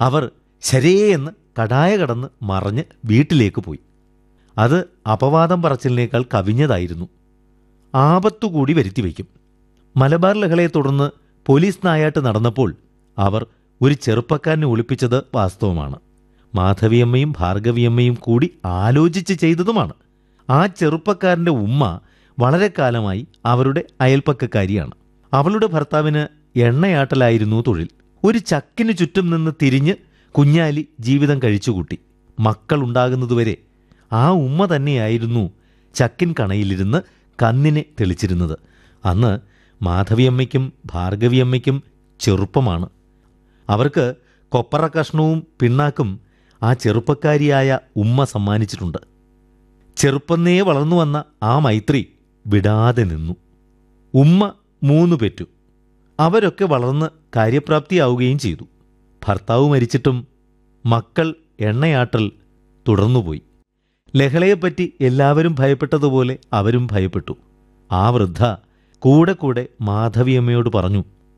അവർ ശരേ എന്ന് കടായ കടന്ന് മറഞ്ഞ് വീട്ടിലേക്ക് പോയി അത് അപവാദം പറച്ചിലിനേക്കാൾ കവിഞ്ഞതായിരുന്നു ആപത്തുകൂടി വരുത്തിവെക്കും മലബാർ ലഹളയെ തുടർന്ന് പോലീസ് നായാട്ട് നടന്നപ്പോൾ അവർ ഒരു ചെറുപ്പക്കാരനെ ഒളിപ്പിച്ചത് വാസ്തവമാണ് മാധവിയമ്മയും ഭാർഗവിയമ്മയും കൂടി ആലോചിച്ച് ചെയ്തതുമാണ് ആ ചെറുപ്പക്കാരൻ്റെ ഉമ്മ വളരെ കാലമായി അവരുടെ അയൽപ്പക്കക്കാരിയാണ് അവളുടെ ഭർത്താവിന് എണ്ണയാട്ടലായിരുന്നു തൊഴിൽ ഒരു ചക്കിന് ചുറ്റും നിന്ന് തിരിഞ്ഞ് കുഞ്ഞാലി ജീവിതം കഴിച്ചുകൂട്ടി മക്കളുണ്ടാകുന്നതുവരെ ആ ഉമ്മ തന്നെയായിരുന്നു ചക്കിൻ കണയിലിരുന്ന് കന്നിനെ തെളിച്ചിരുന്നത് അന്ന് മാധവിയമ്മയ്ക്കും ഭാർഗവിയമ്മയ്ക്കും ചെറുപ്പമാണ് അവർക്ക് കൊപ്പറ കഷ്ണവും പിണ്ണാക്കും ആ ചെറുപ്പക്കാരിയായ ഉമ്മ സമ്മാനിച്ചിട്ടുണ്ട് ചെറുപ്പന്നേ വളർന്നു വന്ന ആ മൈത്രി വിടാതെ നിന്നു ഉമ്മ മൂന്നു പെറ്റു അവരൊക്കെ വളർന്ന് കാര്യപ്രാപ്തിയാവുകയും ചെയ്തു ഭർത്താവ് മരിച്ചിട്ടും മക്കൾ എണ്ണയാട്ടൽ തുടർന്നുപോയി ലഹളയെപ്പറ്റി എല്ലാവരും ഭയപ്പെട്ടതുപോലെ അവരും ഭയപ്പെട്ടു ആ വൃദ്ധ കൂടെ കൂടെ മാധവിയമ്മയോട് പറഞ്ഞു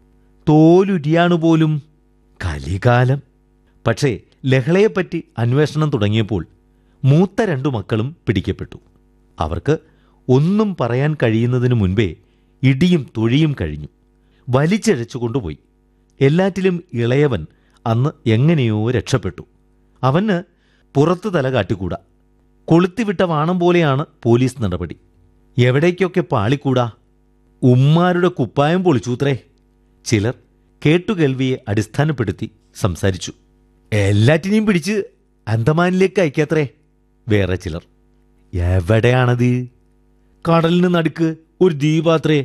തോലുരിയാണു പോലും കലികാലം പക്ഷേ ലഹളയെപ്പറ്റി അന്വേഷണം തുടങ്ങിയപ്പോൾ മൂത്ത രണ്ടു മക്കളും പിടിക്കപ്പെട്ടു അവർക്ക് ഒന്നും പറയാൻ കഴിയുന്നതിനു മുൻപേ ഇടിയും തൊഴിയും കഴിഞ്ഞു വലിച്ചഴച്ചു കൊണ്ടുപോയി എല്ലാറ്റിലും ഇളയവൻ അന്ന് എങ്ങനെയോ രക്ഷപ്പെട്ടു അവന് പുറത്തു തല കാട്ടിക്കൂടാ കൊളുത്തിവിട്ട വാണം പോലെയാണ് പോലീസ് നടപടി എവിടേക്കൊക്കെ പാളിക്കൂടാ ഉമ്മാരുടെ കുപ്പായം പൊളിച്ചൂത്രേ ചിലർ കേട്ടുകേൾവിയെ അടിസ്ഥാനപ്പെടുത്തി സംസാരിച്ചു എല്ലാറ്റിനെയും പിടിച്ച് അന്തമാനിലേക്ക് അയക്കാത്രേ വേറെ ചിലർ എവിടെയാണത് കടലിന് നടുക്ക് ഒരു ദ്വീപാത്രേ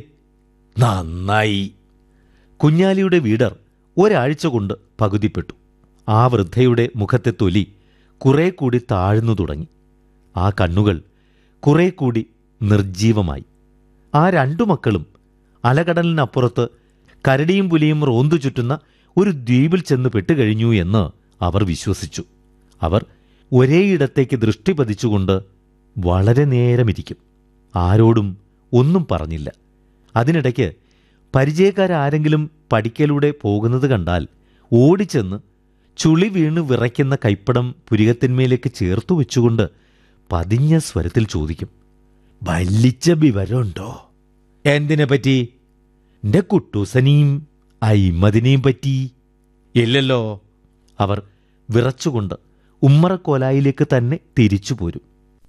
നന്നായി കുഞ്ഞാലിയുടെ വീടർ ഒരാഴ്ച കൊണ്ട് പകുതിപ്പെട്ടു ആ വൃദ്ധയുടെ മുഖത്തെ തൊലി കുറെ കൂടി താഴ്ന്നു തുടങ്ങി ആ കണ്ണുകൾ കുറെ കൂടി നിർജീവമായി ആ രണ്ടു മക്കളും അലകടലിനപ്പുറത്ത് കരടിയും പുലിയും റോന്തു ചുറ്റുന്ന ഒരു ദ്വീപിൽ ചെന്ന് പെട്ടുകഴിഞ്ഞു എന്ന് അവർ വിശ്വസിച്ചു അവർ ഒരേയിടത്തേക്ക് ദൃഷ്ടി പതിച്ചുകൊണ്ട് വളരെ നേരമിരിക്കും ആരോടും ഒന്നും പറഞ്ഞില്ല അതിനിടയ്ക്ക് പരിചയക്കാരാരെങ്കിലും പടിക്കലൂടെ പോകുന്നത് കണ്ടാൽ ഓടിച്ചെന്ന് ചുളി വീണ് വിറയ്ക്കുന്ന കൈപ്പടം പുരികത്തിന്മേലേക്ക് ചേർത്തു വെച്ചുകൊണ്ട് പതിഞ്ഞ സ്വരത്തിൽ ചോദിക്കും വല്ലിച്ച വിവരമുണ്ടോ എന്തിനെ പറ്റി എന്റെ കുട്ടൂസനെയും അയിമതിനെയും പറ്റി ഇല്ലല്ലോ അവർ വിറച്ചുകൊണ്ട് ഉമ്മറക്കോലായിലേക്ക് തന്നെ തിരിച്ചു പോരും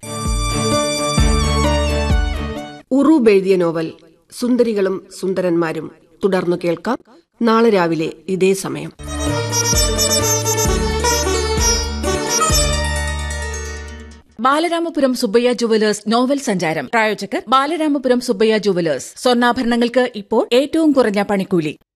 ഉറൂബ് എഴുതിയ നോവൽ സുന്ദരികളും സുന്ദരന്മാരും തുടർന്നു കേൾക്കാം നാളെ രാവിലെ ഇതേ സമയം ബാലരാമപുരം സുബ്ബയ്യ ജുവലേഴ്സ് നോവൽ സഞ്ചാരം പ്രായോജകർ ബാലരാമപുരം സുബ്ബയ്യ ജുവലേഴ്സ് സ്വർണ്ണാഭരണങ്ങൾക്ക് ഇപ്പോൾ ഏറ്റവും കുറഞ്ഞ പണിക്കൂലി